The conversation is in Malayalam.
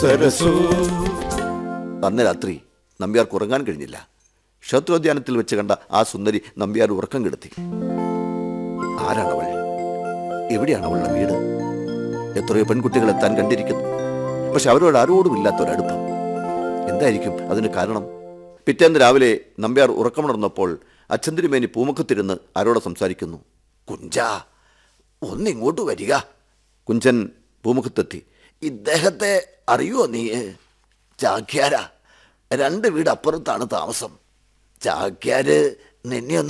സരസൂ അന്ന് രാത്രി നമ്പ്യാർക്ക് ഉറങ്ങാൻ കഴിഞ്ഞില്ല ക്ഷേത്രോദ്യാനത്തിൽ വെച്ച് കണ്ട ആ സുന്ദരി നമ്പ്യാർ ഉറക്കം കെടുത്തി ആരാണവൾ എവിടെയാണ് അവളുടെ വീട് എത്രയോ പെൺകുട്ടികൾ എത്താൻ കണ്ടിരിക്കുന്നു പക്ഷെ അവരോട് ആരോടും ഇല്ലാത്തൊരടുപ്പം എന്തായിരിക്കും അതിന് കാരണം പിറ്റേന്ന് രാവിലെ നമ്പ്യാർ ഉറക്കമുണർന്നപ്പോൾ അച്ഛന്തിരിമേനി പൂമുഖത്തിരുന്ന് ആരോട് സംസാരിക്കുന്നു കുഞ്ചാ ഒന്നിങ്ങോട്ട് വരിക കുഞ്ചൻ പൂമുഖത്തെത്തി ഇദ്ദേഹത്തെ അറിയുമോ നീ ചാക്യാര രണ്ട് വീട് അപ്പുറത്താണ് താമസം ചാക്യാര് നിന്നെ ഒന്ന്